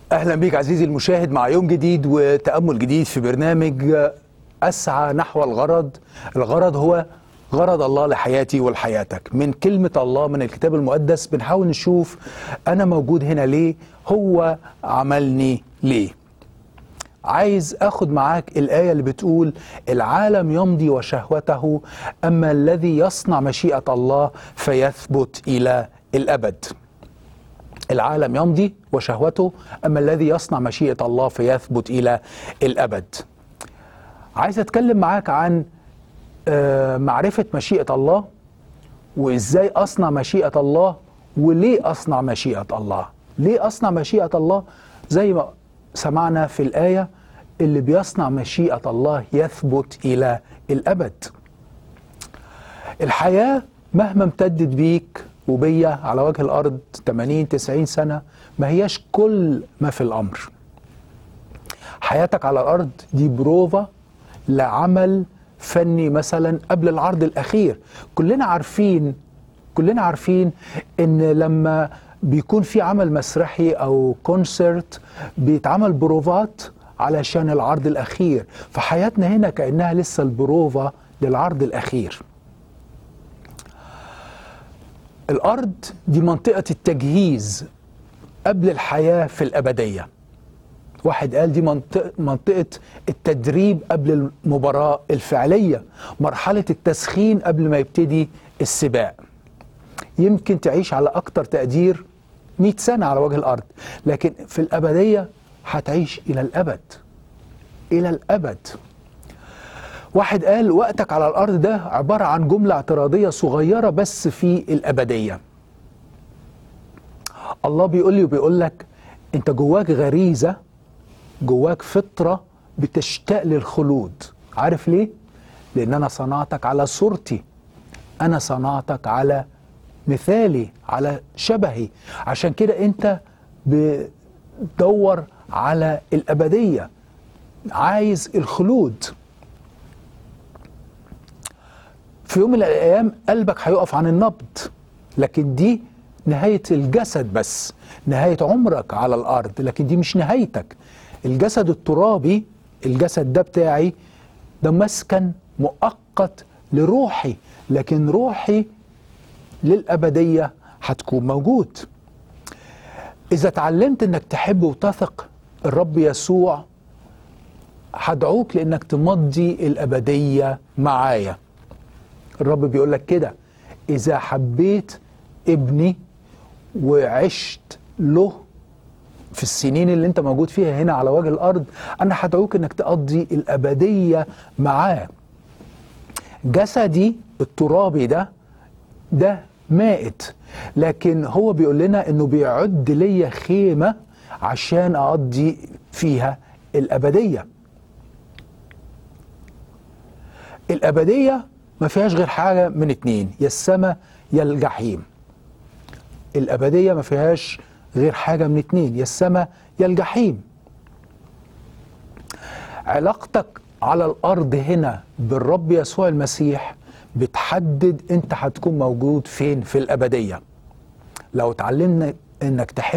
اهلا بيك عزيزي المشاهد مع يوم جديد وتامل جديد في برنامج اسعى نحو الغرض الغرض هو غرض الله لحياتي ولحياتك من كلمه الله من الكتاب المقدس بنحاول نشوف انا موجود هنا ليه هو عملني ليه عايز اخد معاك الايه اللي بتقول العالم يمضي وشهوته اما الذي يصنع مشيئه الله فيثبت الى الابد العالم يمضي وشهوته اما الذي يصنع مشيئه الله فيثبت الى الابد عايز اتكلم معاك عن آه، معرفه مشيئه الله وازاي اصنع مشيئه الله وليه اصنع مشيئه الله ليه اصنع مشيئه الله زي ما سمعنا في الايه اللي بيصنع مشيئه الله يثبت الى الابد الحياه مهما امتدت بيك وبيا على وجه الارض 80 90 سنه ما هياش كل ما في الامر حياتك على الارض دي بروفا لعمل فني مثلا قبل العرض الاخير كلنا عارفين كلنا عارفين ان لما بيكون في عمل مسرحي او كونسرت بيتعمل بروفات علشان العرض الاخير فحياتنا هنا كانها لسه البروفا للعرض الاخير الارض دي منطقه التجهيز قبل الحياه في الابديه واحد قال دي منطقة, منطقة التدريب قبل المباراة الفعلية مرحلة التسخين قبل ما يبتدي السباق يمكن تعيش على أكتر تقدير 100 سنة على وجه الأرض لكن في الأبدية هتعيش إلى الأبد إلى الأبد واحد قال وقتك على الأرض ده عبارة عن جملة اعتراضية صغيرة بس في الأبدية الله بيقول لي وبيقول لك أنت جواك غريزة جواك فطرة بتشتاق للخلود عارف ليه؟ لأن أنا صنعتك على صورتي أنا صنعتك على مثالي على شبهي عشان كده أنت بتدور على الأبدية عايز الخلود في يوم من الأيام قلبك هيقف عن النبض لكن دي نهاية الجسد بس نهاية عمرك على الأرض لكن دي مش نهايتك الجسد الترابي الجسد ده بتاعي ده مسكن مؤقت لروحي لكن روحي للأبدية هتكون موجود إذا اتعلمت إنك تحب وتثق الرب يسوع هدعوك لإنك تمضي الأبدية معايا الرب بيقول لك كده إذا حبيت ابني وعشت له في السنين اللي انت موجود فيها هنا على وجه الارض انا هدعوك انك تقضي الابديه معاه جسدي الترابي ده ده مائت لكن هو بيقول لنا انه بيعد ليا خيمه عشان اقضي فيها الابديه الابديه ما فيهاش غير حاجه من اتنين يا السماء يا الجحيم الابديه ما فيهاش غير حاجة من اتنين يا السماء يا الجحيم علاقتك على الأرض هنا بالرب يسوع المسيح بتحدد انت هتكون موجود فين في الأبدية لو اتعلمنا انك تحب